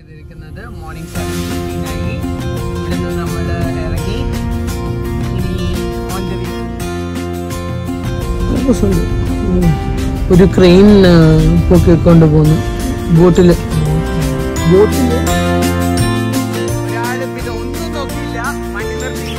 ചെയ്തിരിക്കുന്നത് morning seven ഫിഫ്റ്റീനായി ഇവിടെ നിന്ന് നമ്മൾ ഇറങ്ങി ഇനി ഓൺ ദ ഒരു ക്രെയിൻ പൊക്കിക്കൊണ്ട് പോകുന്നു ബോട്ടില് ബോട്ടില് ഒരാള് പിന്നെ ഒന്നും നോക്കിയില്ല വണ്ടി നിർത്തി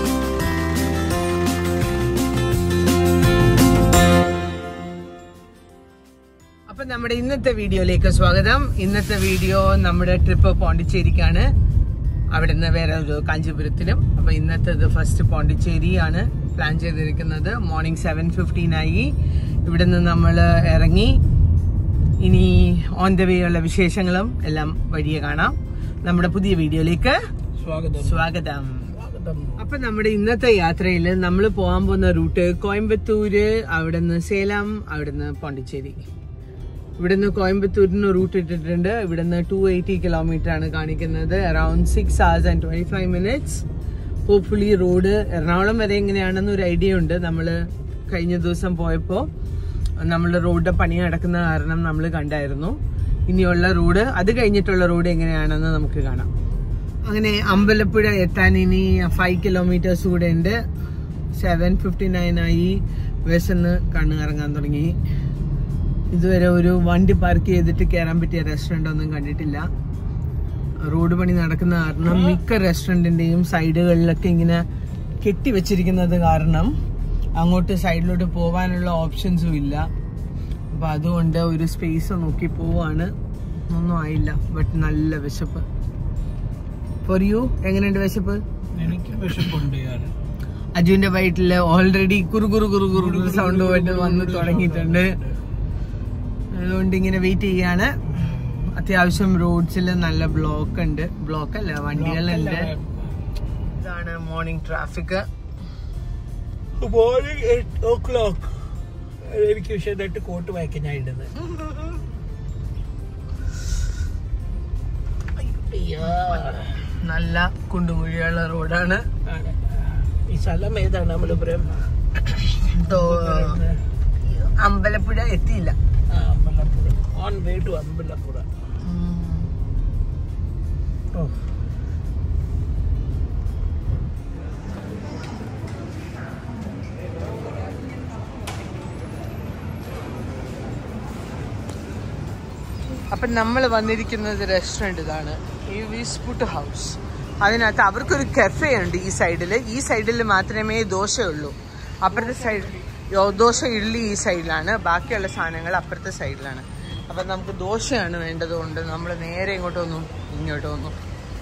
അപ്പൊ നമ്മുടെ ഇന്നത്തെ വീഡിയോയിലേക്ക് സ്വാഗതം ഇന്നത്തെ വീഡിയോ നമ്മുടെ ട്രിപ്പ് പോണ്ടിച്ചേരിക്കാണ് അവിടെ നിന്ന് വേറെ ഒരു കാഞ്ചീപുരത്തിലും അപ്പൊ ഇന്നത്തേത് ഫസ്റ്റ് പോണ്ടിച്ചേരിയാണ് പ്ലാൻ ചെയ്തിരിക്കുന്നത് മോർണിംഗ് സെവൻ ഫിഫ്റ്റീനായി ഇവിടെ നിന്ന് നമ്മൾ ഇറങ്ങി ഇനി ഓൺ ദ വേ ഉള്ള വിശേഷങ്ങളും എല്ലാം വഴിയെ കാണാം നമ്മുടെ പുതിയ വീഡിയോയിലേക്ക് സ്വാഗതം സ്വാഗതം സ്വാഗതം അപ്പൊ നമ്മുടെ ഇന്നത്തെ യാത്രയിൽ നമ്മൾ പോകാൻ പോകുന്ന റൂട്ട് കോയമ്പത്തൂര് അവിടുന്ന് സേലം അവിടുന്ന് പോണ്ടിച്ചേരി ഇവിടുന്ന് കോയമ്പത്തൂരിന് റൂട്ട് ഇട്ടിട്ടുണ്ട് ഇവിടുന്ന് ടു എയ്റ്റി കിലോമീറ്റർ ആണ് കാണിക്കുന്നത് around six hours and twenty five minutes hopefully road Ernakulam വരെ എങ്ങനെയാണെന്ന് ഒരു ഐഡിയ ഉണ്ട് നമ്മൾ കഴിഞ്ഞ ദിവസം പോയപ്പോൾ നമ്മൾ റോഡ് പണി നടക്കുന്ന കാരണം നമ്മൾ കണ്ടായിരുന്നു ഇനിയുള്ള റോഡ് അത് കഴിഞ്ഞിട്ടുള്ള റോഡ് എങ്ങനെയാണെന്ന് നമുക്ക് കാണാം അങ്ങനെ അമ്പലപ്പുഴ എത്താൻ ഇനി ഫൈവ് കിലോമീറ്റേഴ്സ് കൂടെ ഉണ്ട് സെവൻ ഫിഫ്റ്റി നയൻ ആയി വിശന്ന് കണ്ണ് കറങ്ങാൻ തുടങ്ങി ഇതുവരെ ഒരു വണ്ടി പാർക്ക് ചെയ്തിട്ട് കയറാൻ പറ്റിയ റെസ്റ്റോറൻ്റ് ഒന്നും കണ്ടിട്ടില്ല റോഡ് പണി നടക്കുന്ന കാരണം മിക്ക റെസ്റ്റോറൻറ്റിന്റെയും സൈഡുകളിലൊക്കെ ഇങ്ങനെ കെട്ടി വെച്ചിരിക്കുന്നത് കാരണം അങ്ങോട്ട് സൈഡിലോട്ട് പോകാനുള്ള ഓപ്ഷൻസും ഇല്ല അപ്പൊ അതുകൊണ്ട് ഒരു സ്പേസ് നോക്കി പോവാണ് ഒന്നും ആയില്ല ബട്ട് നല്ല വിശപ്പ് ഫോർ യു എങ്ങനെയുണ്ട് വിശപ്പ് എനിക്ക് വിശപ്പുണ്ട് ഞാൻ അജുവിന്റെ വയറ്റില് ഓൾറെഡി കുറു കുറു കുറു കുറു സൗണ്ട് പോയിട്ട് വന്ന് തുടങ്ങിയിട്ടുണ്ട് അതുകൊണ്ട് ഇങ്ങനെ വെയിറ്റ് ചെയ്യാണ് അത്യാവശ്യം റോഡ്സിൽ നല്ല ബ്ലോക്ക് ഉണ്ട് ബ്ലോക്ക് അല്ല വണ്ടികളുണ്ട് ഇതാണ് morning traffic morning eight o'clock എനിക്ക് വിഷയമായിട്ട് കോട്ട് വായിക്കാൻ ഞാൻ ഇടുന്നത് നല്ല കുണ്ടുകുഴിയുള്ള റോഡാണ് ആണ്. ഈ സ്ഥലം ഏതാണ് അമലപുരം അമ്പലപ്പുഴ എത്തിയില്ല ആ, Ambalappuzha on way to Ambalappuzha ഓ അപ്പൊ നമ്മൾ വന്നിരിക്കുന്നത് റെസ്റ്റോറന്റ് ഇതാണ് ഈ വിസ്പുട്ട് ഹൗസ് അതിനകത്ത് അവർക്കൊരു കഫേ ഉണ്ട് ഈ സൈഡിൽ ഈ സൈഡിൽ മാത്രമേ ദോശയുള്ളൂ അപ്പുറത്തെ സൈഡ് ദോശ ഇഡ്ഡലി ഈ സൈഡിലാണ് ബാക്കിയുള്ള സാധനങ്ങൾ അപ്പുറത്തെ സൈഡിലാണ് അപ്പൊ നമുക്ക് ദോശയാണ് വേണ്ടത് കൊണ്ട് നമ്മൾ നേരെ ഇങ്ങോട്ട് വന്നു ഇങ്ങോട്ട് വന്നു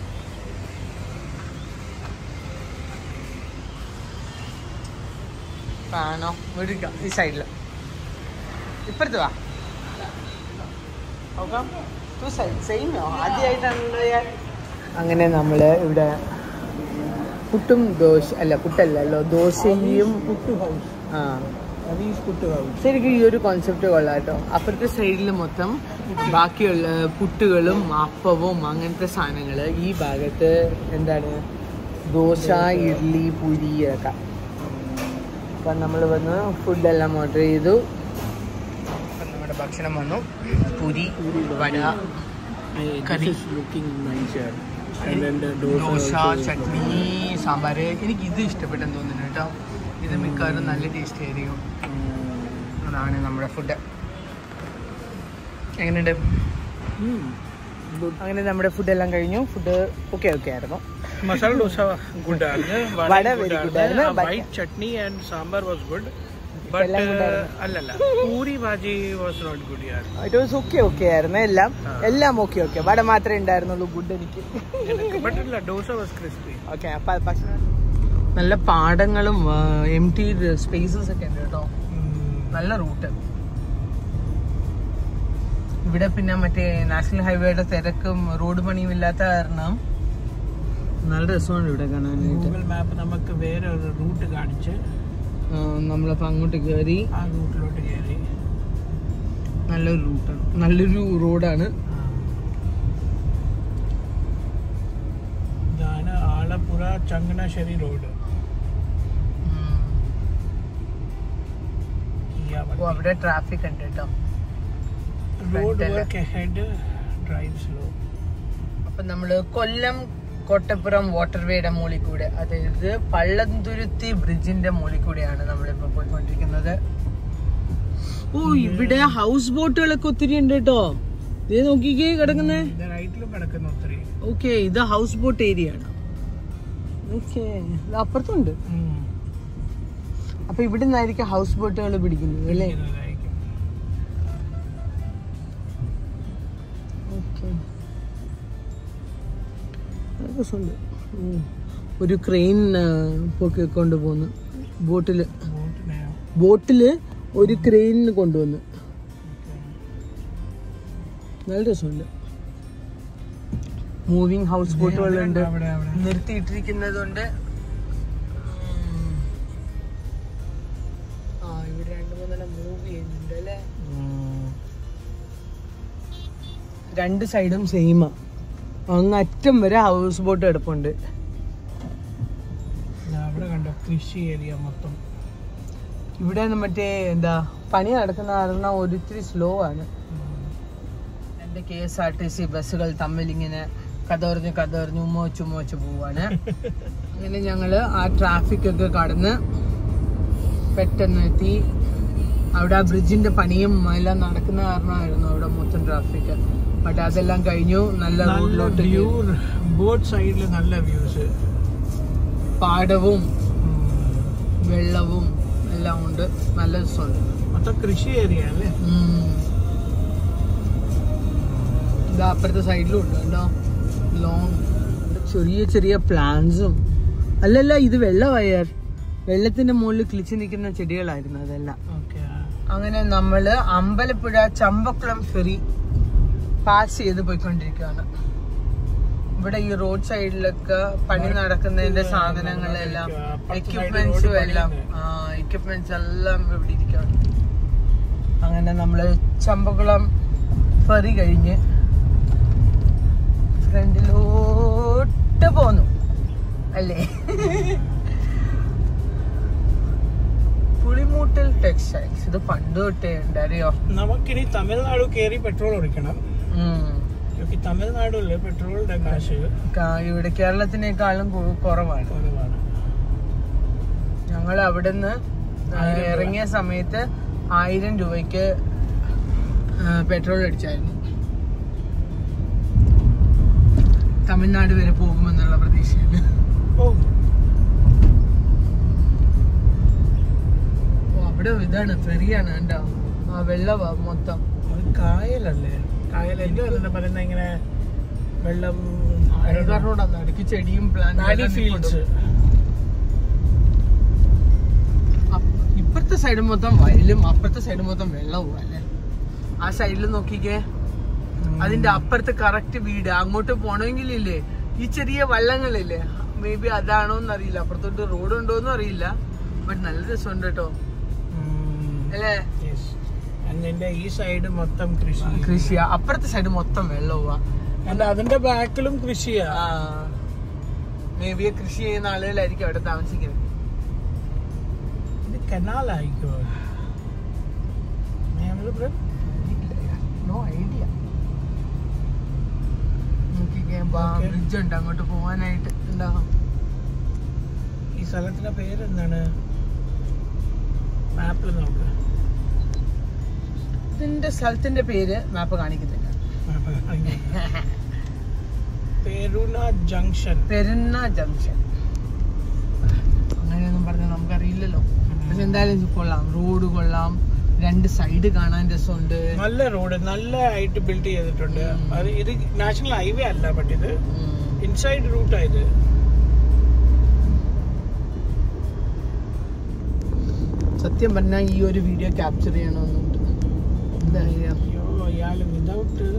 കാണോ എടുക്കാം ഈ സൈഡിൽ ഇപ്പുറത്ത് വാ നോക്കാം ടു സൈഡ് സെയിം ആദ്യമായിട്ടാണല്ലോ ഞാൻ അങ്ങനെ നമ്മൾ ഇവിടെ പുട്ടും ദോശ അല്ല പുട്ടല്ലല്ലോ ദോശയും പുട്ട് ഹൗസ് ആ അവീസ് പുട്ട് ഹൗസ് ശരിക്കും ഈ ഒരു കോൺസെപ്റ്റ് കൊള്ളാം കേട്ടോ അപ്പുറത്തെ സൈഡിൽ മൊത്തം ബാക്കിയുള്ള പുട്ടുകളും അപ്പവും അങ്ങനത്തെ സാധനങ്ങൾ ഈ ഭാഗത്ത് എന്താണ് ദോശ ഇഡ്ഡലി പുരി ഒക്കെ അപ്പം നമ്മൾ വന്ന് ഫുഡെല്ലാം ഓർഡർ ചെയ്തു അപ്പം നമ്മുടെ ഭക്ഷണം വന്നു പുരി വട കറി. Looking nice and then the dosa dosa also. Chutney sambar എനിക്ക് ഇത് ഇഷ്ടപ്പെട്ടെന്ന് തോന്നുന്നു കേട്ടോ ഇത് മിക്കവാറും നല്ല ടേസ്റ്റ് ആയിരിക്കും അതാണ് നമ്മുടെ ഫുഡ് എങ്ങനെയുണ്ട് Mm. Good. അങ്ങനെ നമ്മുടെ ഫുഡ് എല്ലാം കഴിഞ്ഞു ഫുഡ് ഓക്കെ ഓക്കെ ആയിരുന്നു മസാല ദോശ ഗുഡ് ആയിരുന്നു വട very good ആയിരുന്നു. But- white chutney and sambar was good but എല്ലാം good ആയിരുന്നു. അല്ലല്ല puri bhaji was not good യാർ ഇറ്റ് വാസ് ഓക്കെ ഓക്കെ ആയിരുന്നു എല്ലാം എല്ലാം ഓക്കെ ഓക്കെ വട മാത്രമേ ഉണ്ടായിരുന്നുള്ളൂ ഗുഡ് എനിക്ക് ബട്ട് ഇല്ല ദോശ വാസ് ക്രിസ്പി ഓക്കെ അപ്പൊ ഭക്ഷണം നല്ല പാടങ്ങളും എം ടി സ്പേസസ് ഒക്കെ ഉണ്ട് കേട്ടോ നല്ല റൂട്ട് ഇവിടെ പിന്നെ മറ്റേ നാഷണൽ ഹൈവേയുടെ തിരക്കും റോഡ് പണിയും ഇല്ലാത്ത കാരണം നല്ല രസമാണ് ഇവിടെ കാണാനായിട്ട് ഗൂഗിൾ മാപ്പ് നമുക്ക് വേറെ ഒരു റൂട്ട് കാണിച്ച് ആ, നമ്മളപ്പോ അങ്ങോട്ട് കയറി ആ റൂട്ടിലോട്ട് കയറി നല്ലൊരു റൂട്ടാണ് നല്ലൊരു റോഡാണ് ഇതാണ് ആലപ്പുഴ ചങ്ങനാശ്ശേരി റോഡ് ഓ അവിടെ ട്രാഫിക് ഉണ്ട് കേട്ടോ road front work head drive slow അപ്പൊ നമ്മള് കൊല്ലം കോട്ടപ്പുറം വാട്ടർവേയുടെ മുകളിൽ കൂടെ അതായത് പള്ളന്തുരുത്തി ബ്രിഡ്ജിന്റെ മുകളിൽ കൂടെയാണ് നമ്മളിപ്പോ പോയിക്കൊണ്ടിരിക്കുന്നത് ഓ ഇവിടെ ഹൗസ് ബോട്ടുകളൊക്കെ ഒത്തിരി ഉണ്ട് കേട്ടോ ഇത് നോക്കിക്കേ കിടക്കുന്നേ ഇത് റൈറ്റിലും കിടക്കുന്ന ഒത്തിരി ഓക്കെ ഇത് ഹൗസ് ബോട്ട് ഏരിയ ആണ് ഓക്കെ അപ്പുറത്തുണ്ട് ഉം. അപ്പൊ ഇവിടെ നിന്നായിരിക്കും ഹൗസ് ബോട്ടുകൾ പിടിക്കുന്നത് അല്ലേ ഇതായിരിക്കും. ഓക്കെ രസമുണ്ട് ഉം. ഒരു ക്രെയിൻ പൊക്കി കൊണ്ടുപോകുന്നു ബോട്ടില് ബോട്ടിനെ ബോട്ടില് ഒരു ക്രെയിനിന് കൊണ്ടുവന്ന് നല്ല രസമുണ്ട് മൂവിങ് ഹൗസ് ബോട്ടുകളുണ്ട് അവിടെ അവിടെ നിർത്തിയിട്ടിരിക്കുന്നതുണ്ട് ഉം. ആ ഇവിടെ രണ്ട് മൂന്നെണ്ണം മൂവ് ചെയ്യുന്നുണ്ട് അല്ലേ ഉം. രണ്ട് സൈഡും സെയിമാ അങ്ങ് അറ്റം വരെ ഹൗസ് ബോട്ട് കിടപ്പുണ്ട് ദാ അവിടെ കണ്ടോ കൃഷി ഏരിയ മൊത്തം ഇവിടെ മറ്റേ എന്താ പണി നടക്കുന്ന കാരണം ഒരിത്തിരി സ്ലോ ആണ് ഉം. രണ്ട് K S R T C ബസ്സുകൾ തമ്മിൽ ഇങ്ങനെ കതറിഞ്ഞ് കതറിഞ്ഞ് ഉമ്മോച്ച് ഉമ്മോച്ച് പോവാണ് അങ്ങനെ ഞങ്ങള് ആ ട്രാഫിക് ഒക്കെ കടന്ന് പെട്ടെന്ന് എത്തി അവിടെ ആ ബ്രിഡ്ജിന്റെ പണിയും എല്ലാം നടക്കുന്ന കാരണമായിരുന്നു അവിടെ മൊത്തം ട്രാഫിക് ബട്ട് അതെല്ലാം കഴിഞ്ഞു നല്ല നല്ല റോഡിലോട്ട് വ്യൂ ബോട്ട് സൈഡിൽ നല്ല വ്യൂസ് പാടവും വെള്ളവും എല്ലാം ഉണ്ട് നല്ല രസമുണ്ട് മൊത്തം കൃഷി ഏരിയ അല്ലേ ഉം. ഇതാ അപ്പുറത്തെ സൈഡിലും ഉണ്ട് കേട്ടോ ലോങ് ചെറിയ ചെറിയ പ്ലാന്റ്സും അല്ലല്ല ഇത് വെള്ളവയർ വെള്ളത്തിന്റെ മുകളിൽ കിളിച്ചു നിൽക്കുന്ന ചെടികളായിരുന്നു അതെല്ലാം ഓക്കെ അങ്ങനെ നമ്മള് അമ്പലപ്പുഴ ചമ്പക്കുളം ഫെറി പാസ് ചെയ്ത് പോയിക്കൊണ്ടിരിക്കുകയാണ് ഇവിടെ ഈ റോഡ് സൈഡിലൊക്കെ പണി നടക്കുന്നതിന്റെ സാധനങ്ങളെല്ലാം എക്യുപ്മെന്റ്സും എല്ലാം എക്യുപ്മെന്റ്സ് എല്ലാം ഇവിടെ ഇരിക്കുകയാണ് അങ്ങനെ നമ്മള് ചമ്പക്കുളം ഫെറി കഴിഞ്ഞ് ഫ്രണ്ടിലോട്ട് പോന്നു അല്ലേ പുളിമൂട്ടിൽ ടെക്സ്റ്റൈൽസ് ഇത് പണ്ട് തൊട്ടേ ഉണ്ട് അറിയോ നമുക്കിനി തമിഴ്നാട് കയറി പെട്രോൾ ഒഴിക്കണം ഉം. ക്യോക്കി തമിഴ്നാടില് പെട്രോളിന്റെ കാശ് കാ- ഇവിടെ കേരളത്തിനേക്കാളും കു- കുറവാണ് കുറവാണ് ഞങ്ങൾ അവിടുന്ന് ആയിരം രൂപ. ഇറങ്ങിയ സമയത്ത് ആയിരം രൂപയ്ക്ക് പെട്രോൾ അടിച്ചായിരുന്നു തമിഴ്നാട് വരെ പോകുമെന്നുള്ള പ്രതീക്ഷയിൽ ഓ ഓ, അവിടെ ഇതാണ് ഫെറിയാണ് കണ്ടോ ആ വെള്ളവാ മൊത്തം അത് കായലല്ലേ കായൽ എന്ത് പറയുന്നത് പറയുന്നത് ഇങ്ങനെ വെള്ളം റോഡാണ് അടുക്കി ചെടിയും പാഡി പ്ലാന്റ് ഫീൽഡ്സ് ഇപ്പുറത്തെ സൈഡ് മൊത്തം വയലും അപ്പുറത്തെ സൈഡ് മൊത്തം വെള്ളവും അല്ലേ ആ സൈഡിൽ നോക്കിക്കേ അതിന്റെ അപ്പുറത്ത് കറക്റ്റ് വീട് അങ്ങോട്ട് പോണമെങ്കിലില്ലേ ഈ ചെറിയ വള്ളങ്ങളില്ലേ മേ ബി അതാണോ എന്നറിയില്ല അപ്പുറത്തോട്ട് റോഡ് ഉണ്ടോന്നും അറിയില്ല ബട്ട് നല്ല രസമുണ്ട് കേട്ടോ അല്ലേ അതിന്റെ ഈ സൈഡ് മൊത്തം കൃഷി കൃഷിയാ അപ്പുറത്തെ സൈഡ് മൊത്തം വെള്ളവുവാ And അതിന്റെ ബാക്കിലും കൃഷിയാ മേ ബി കൃഷി ചെയ്യുന്ന ആളുകളായിരിക്കും അവിടെ താമസിക്കുന്നത് ഇത് കനാലായിക്കോ നോ ഐഡിയ നോക്കിക്കേ Okay. ബ്രിഡ്ജ് ഉണ്ട് അങ്ങോട്ട് പോവാനായിട്ട് ഉണ്ടാവും ഈ സ്ഥലത്തിന്റെ പേരെന്താണ് മാപ്പിൽ നോക്ക് ഇതിന്റെ സ്ഥലത്തിന്റെ പേര് മാപ്പ് കാണിക്കുന്നില്ല പെരുന ജംഗ്ഷൻ പെരുന്ന ജംഗ്ഷൻ അങ്ങനെയൊന്നും പറഞ്ഞാൽ നമുക്കറിയില്ലല്ലോ പക്ഷെ എന്തായാലും ഇത് കൊള്ളാം റോഡ് കൊള്ളാം രണ്ട് സൈഡ് കാണാൻ രസമുണ്ട് നല്ല റോഡ് നല്ല ആയിട്ട് ബിൽഡ് ചെയ്തിട്ടുണ്ട് ഉം. അത് ഇത് നാഷണൽ ഹൈവേ അല്ല ബട്ട് ഇത് ഉം. ഇൻസൈഡ് റൂട്ടാ ഇത് സത്യം പറഞ്ഞാൽ ഈ ഒരു വീഡിയോ ക്യാപ്ചർ ചെയ്യണമെന്നുണ്ട് എന്താ ചെയ്യാ അയ്യോ അയാൾ വിതൗട്ട്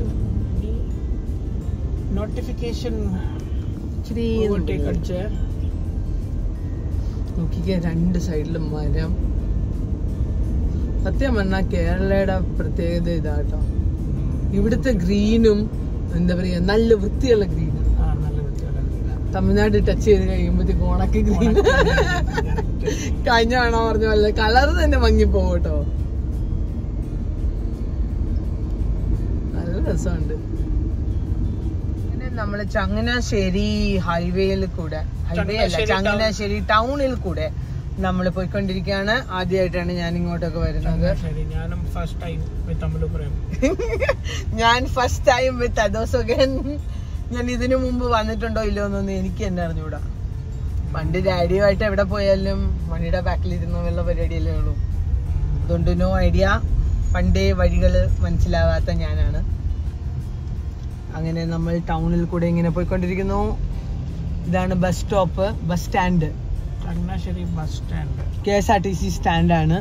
നോട്ടിഫിക്കേഷൻ ഇച്ചിരി ഓവർടേക്ക് അടിച്ച നോക്കിക്കേ രണ്ട് സൈഡിലും മരം സത്യം പറഞ്ഞാൽ കേരളയുടെ പ്രത്യേകത ഇതാട്ടോ ഇവിടുത്തെ ഗ്രീനും എന്താ പറയാ നല്ല വൃത്തിയുള്ള ഗ്രീൻ ആ നല്ല വൃത്തിയുള്ള തമിഴ്നാട് ടച്ച് ചെയ്ത് കഴിയുമ്പോഴത്തേക്ക് ഉണക്ക് ഗ്രീൻ കഴിഞ്ഞ വേണോ പറഞ്ഞ പോലെ കളർ തന്നെ മങ്ങിപ്പോവും കേട്ടോ നല്ല രസമുണ്ട് പിന്നെ നമ്മള് ചങ്ങനാശ്ശേരി ഹൈവേയിൽ കൂടെ ഹൈവേ അല്ല ചങ്ങനാശ്ശേരി ചങ്ങനാശ്ശേരി ടൗണിൽ കൂടെ നമ്മൾ പോയിക്കൊണ്ടിരിക്കുകയാണ് ആദ്യമായിട്ടാണ് ഞാൻ ഇങ്ങോട്ടൊക്കെ വരുന്നത് ശരി ഞാനും ഫസ്റ്റ് ടൈം തമിഴ് പറയും ഞാൻ ഫസ്റ്റ് ടൈം വിത്ത് അദോസോഗൻ ഞാൻ ഇതിനു മുമ്പ് വന്നിട്ടുണ്ടോ ഇല്ലയോ എന്നൊന്നും എനിക്ക് തന്നെ അറിഞ്ഞൂടാ പണ്ട് ഡാഡിയുമായിട്ട് എവിടെ പോയാലും വണ്ടിയുടെ ബാക്കിൽ ഇരുന്ന വല്ല പരിപാടിയല്ലേ ഉള്ളൂ അതുകൊണ്ട് നോ ഐഡിയ പണ്ടേ വഴികള് മനസ്സിലാവാത്ത ഞാനാണ് അങ്ങനെ നമ്മൾ ടൗണിൽ കൂടെ ഇങ്ങനെ പോയിക്കൊണ്ടിരിക്കുന്നു ഇതാണ് bus stop bus stand Changanassery bus stand K S R T C സ്റ്റാൻഡാണ്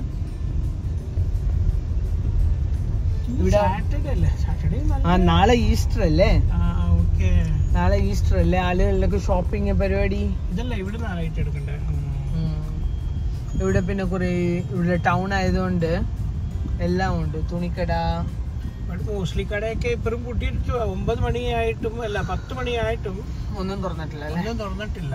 ഇവിടെ- സാറ്റർഡേ അല്ലേ സാറ്റർഡേ ആ നാളെ ഈസ്റ്റർ അല്ലേ ആ ഓക്കെ നാളെ ഈസ്റ്റർ അല്ലേ ആളുകളിലൊക്കെ ഷോപ്പിംഗ് പരിപാടി ഇതല്ല ഇവിടെ റൈറ്റ് എടുക്കണ്ടേ ഉം. ഇവിടെ പിന്നെ കുറെ ഇവിടെ ടൗൺ ആയതുകൊണ്ട് എല്ലാം ഉണ്ട് തുണിക്കട മോസ്റ്റ്ലി കടയൊക്കെ ഇപ്പഴും പൂട്ടിയിരിക്കുക ഒമ്പത് മണിയായിട്ടും അല്ല പത്ത് മണിയായിട്ടും ഒന്നും തുറന്നിട്ടില്ല അല്ലേ ഒന്നും തുറന്നിട്ടില്ല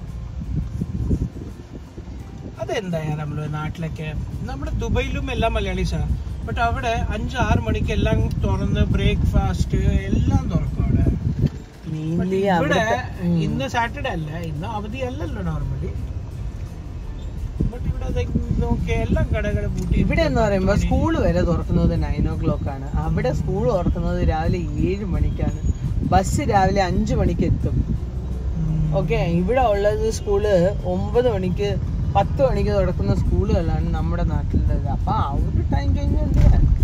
അതെന്തായാ നമ്മള് നാട്ടിലൊക്കെ നമ്മുടെ ദുബൈയിലും എല്ലാം മലയാളീസാ ബട്ട് അവിടെ അഞ്ച് ആറ് മണിക്ക് എല്ലാം തുറന്ന് ബ്രേക്ക്ഫാസ്റ്റ് എല്ലാം തുറക്കും അവിടെ But മെയിൻലി ഇവിടെ അവിടെ ഇന്ന് സാറ്റർഡേ അല്ല ഇന്ന് അവധി അല്ലല്ലോ നോർമലി ബട്ട് ഇവിടെ അത് നോക്കിയ എല്ലാം കടകൾ പൂട്ടി ഇവിടെ എന്ന് പറയുമ്പോ സ്കൂൾ വരെ തുറക്കുന്നത് നയൻ ഓ ക്ലോക്ക് ആണ് അവിടെ സ്കൂൾ തുറക്കുന്നത് രാവിലെ ഏഴ് മണിക്കാണ് ബസ് രാവിലെ അഞ്ചു മണിക്ക് എത്തും ഓക്കെ ഇവിടെ ഉള്ളത് സ്കൂള് ഒമ്പത് മണിക്ക് പത്ത് മണിക്ക് തുറക്കുന്ന സ്കൂളുകളാണ് നമ്മുടെ നാട്ടിലുള്ളത് അപ്പൊ ആ ഒരു ടൈം ചേഞ്ച് ഉണ്ട്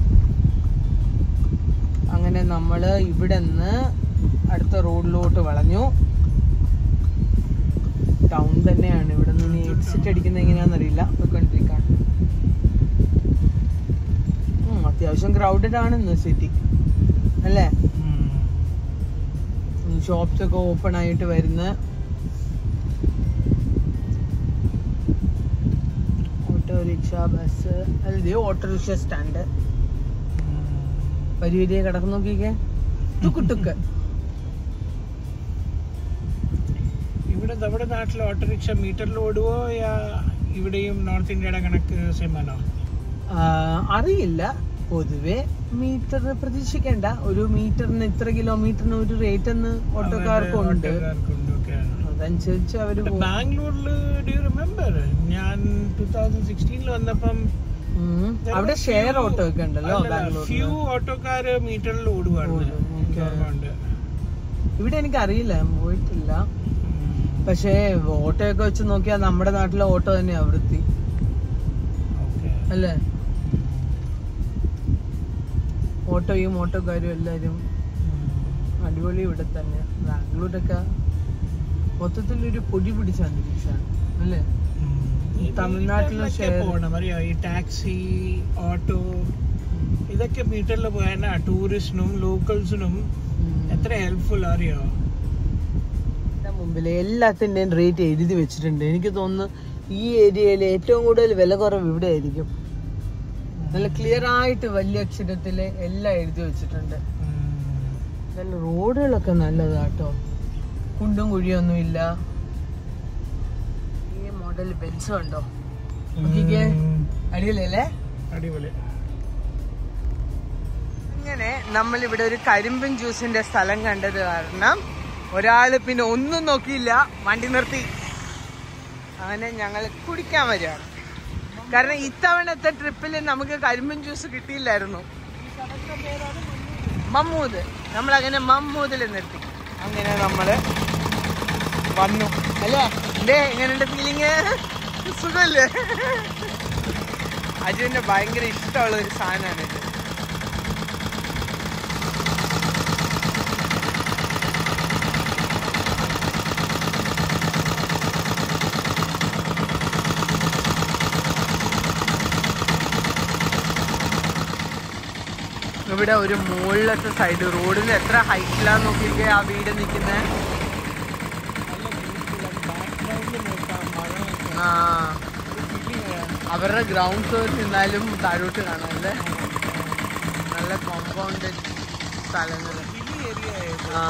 അങ്ങനെ നമ്മള് ഇവിടെ നിന്ന് അടുത്ത റോഡിലോട്ട് വളഞ്ഞു ടൗൺ തന്നെയാണ് ഇവിടെ നിന്ന് എക്സിറ്റ് അടിക്കുന്നത് എങ്ങനെയാണെന്നറിയില്ല പോയിക്കൊണ്ടിരിക്കാണ് ഉം, അത്യാവശ്യം ക്രൗഡഡ് ആണ് ഇന്ന് സിറ്റി അല്ലേ ഷോപ്സ് ഒക്കെ ഓപ്പൺ ആയിട്ട് വരുന്ന ഓട്ടോറിക്ഷ ബസ് അല്ലേ ഓട്ടോറിക്ഷ സ്റ്റാൻഡ് പരിവരിയെ കിടക്ക് നോക്കിക്കേ ടുക്ക് ടുക്ക് ഇവിടെ നമ്മുടെ നാട്ടിൽ ഓട്ടോറിക്ഷ മീറ്ററിൽ ഓടുവോ യാ ഇവിടെയും നോർത്ത് ഇന്ത്യയുടെ കണക്ക് സെയിം ആണോ ആ, അറിയില്ല പൊതുവെ മീറ്റർ പ്രതീക്ഷിക്കേണ്ട ഒരു മീറ്ററിന് ഇത്ര കിലോമീറ്ററിന് ഒരു റേറ്റ് എന്ന് ഓട്ടോക്കാർക്കുണ്ട് ഓട്ടോക്കാർക്കുണ്ട് ഓക്കെ അതനുസരിച്ച് അവര് പോകും. ബാംഗ്ലൂരിൽ ഡു റിമെമ്പർ ഞാൻ ടൂ തൗസൻഡ് സിക്സ്റ്റീനിൽ വന്നപ്പം ഉം. അവിടെ ഷെയർ ഓട്ടോ ഒക്കെ ഉണ്ടല്ലോ ഫ്യൂ ബാംഗ്ലൂരിൽ ഓട്ടോക്കാര് മീറ്ററിൽ ഓടുവായിരുന്നു ഓടും, okay. ഓർമ്മയുണ്ട്. ഇവിടെ എനിക്ക് അറിയില്ല ഞാൻ പോയിട്ടില്ല ഉം. പക്ഷേ ഓട്ടോ ഒക്കെ വെച്ച് നോക്കിയാൽ നമ്മുടെ നാട്ടിലെ ഓട്ടോ തന്നെയാ വൃത്തി Okay. അല്ലേ ഓട്ടോയും ഓട്ടോക്കാരും എല്ലാരും അടിപൊളി ഇവിടെ തന്നെ ബാംഗ്ലൂരൊക്കെ മൊത്തത്തിലൊരു പൊടി പിടിച്ച അന്തരീക്ഷമാണ് അല്ലേ ഉം. ഈ തമിഴ്നാട്ടിലും മീറ്ററിലൊക്കെ share- പോണം അറിയോ ഈ ടാക്സി ഓട്ടോ ഇതൊക്കെ മീറ്ററിൽ പോയാൽ ടൂറിസ്റ്റിനും ലോക്കൽസിനും ഉം. എത്ര ഹെൽപ്ഫുൾ അറിയോ ഇവിടെ മുമ്പിൽ എല്ലാത്തിന്റെയും റേറ്റ് എഴുതി വെച്ചിട്ടുണ്ട് എനിക്ക് തോന്നുന്നു ഈ ഏരിയയിൽ ഏറ്റവും കൂടുതൽ വില കുറവ് ഇവിടെ ആയിരിക്കും നല്ല ക്ലിയർ ആയിട്ട് വലിയ അക്ഷരത്തില് എല്ലാം എഴുതി വെച്ചിട്ടുണ്ട് നല്ല റോഡുകളൊക്കെ നല്ലതാട്ടോ കുണ്ടും കുഴിയൊന്നും ഇല്ല ഈ മോഡൽ ബെൻസ് ഉണ്ടോ നോക്കിക്കേ അടിപൊളിയല്ലേ അടിപൊളി ഇങ്ങനെ നമ്മൾ ഇവിടെ ഒരു കരിമ്പിൻ ജ്യൂസിന്റെ സ്ഥലം കണ്ടത് കാരണം ഒരാള് പിന്നെ ഒന്നും നോക്കിയില്ല വണ്ടി നിർത്തി അങ്ങനെ ഞങ്ങൾ കുടിക്കാൻ വരികയാണ് കാരണം ഇത്തവണത്തെ ട്രിപ്പിൽ നമുക്ക് കരിമ്പിൻ ജ്യൂസ് കിട്ടിയില്ലായിരുന്നു മമ്മൂദ് നമ്മൾ അങ്ങനെ മമ്മൂദിൽ നിർത്തി അങ്ങനെ നമ്മള് വന്നു അല്ലേ എന്തേ എങ്ങനെയുണ്ട് ഫീലിങ് സുഖല്ലേ അജുവിന്റെ ഭയങ്കര ഇഷ്ടമുള്ള ഒരു സാധനമാണ് ഇത് ഇവിടെ ഒരു മുകളിലത്തെ സൈഡ് റോഡിന് എത്ര ഹൈറ്റിലാന്ന് നോക്കിയിരിക്കെ ആ വീട് നിൽക്കുന്നത് ആ അവരുടെ ഗ്രൗണ്ട് ഫ്ലോർ നിന്നാലും താഴോട്ട് കാണാമല്ലേ നല്ല കോമ്പൗണ്ടഡ് സ്ഥലങ്ങൾ ആ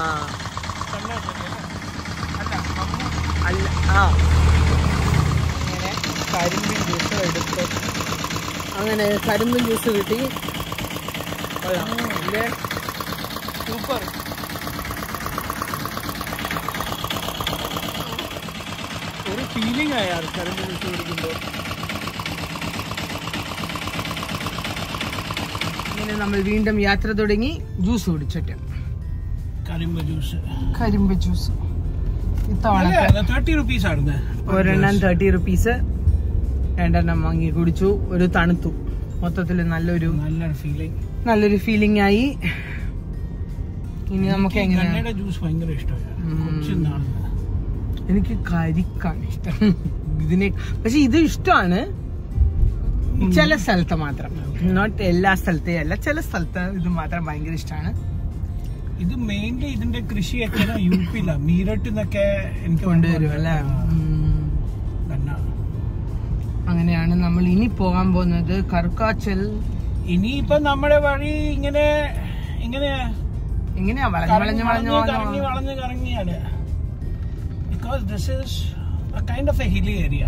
അല്ല ആ അങ്ങനെ കരിമ്പിൻ ജ്യൂസ് എടുത്ത് അങ്ങനെ കരിമ്പിൻ ജ്യൂസ് കിട്ടി കൊള്ളാം ഇല്ലേ സൂപ്പർ ഫീലിംഗ് ആയ കരിമ്പ് ജ്യൂസ് കുടിക്കുമ്പോൾ ഇങ്ങനെ നമ്മൾ വീണ്ടും യാത്ര തുടങ്ങി ജ്യൂസ് കുടിച്ചിട്ട് കരിമ്പ് ജ്യൂസ് കരിമ്പ് ജ്യൂസ് ഇത്തവണ തേർട്ടി റുപ്പീസ് ആണ് ഒരെണ്ണം തേർട്ടി റുപ്പീസ് രണ്ടെണ്ണം വാങ്ങി കുടിച്ചു ഒരു തണുത്തു മൊത്തത്തിൽ നല്ലൊരു നല്ലൊരു ഫീലിംഗ് നല്ലൊരു ഫീലിംഗ് ആയി ഇനി നമുക്ക് എങ്ങനെയാണ് ഗണ്ണയുടെ ജ്യൂസ് ഭയങ്കര ഇഷ്ടമാണ് ഉം. കുറച്ച് നാള് എനിക്ക് കരിക്കാണ് ഇഷ്ടം ഇതിനെ പക്ഷെ ഇത് ഇഷ്ടമാണ് ചില സ്ഥലത്ത് മാത്രം നോട്ട് എല്ലാ സ്ഥലത്തെയും അല്ല ചില സ്ഥലത്ത് ഇത് മാത്രം ഭയങ്കര ഇഷ്ടമാണ് ഇത് മെയിൻലി ഇതിന്റെ കൃഷിയൊക്കെ യു പിയില മീററ്റ് നിന്നൊക്കെ എനിക്ക് കൊണ്ടുവരും അല്ലേ ഉം. ഗന്ന. അങ്ങനെയാണ് നമ്മൾ ഇനി പോകാൻ പോകുന്നത് കർക്കാച്ചൽ ഇനിയിപ്പൊ നമ്മുടെ വഴി ഇങ്ങനെ ഇങ്ങനെ എങ്ങനെയാ വളഞ്ഞു വളഞ്ഞു വളഞ്ഞു കറങ്ങി വളഞ്ഞു വളഞ്ഞ് കറങ്ങിയാണ് because this is kind of a hilly area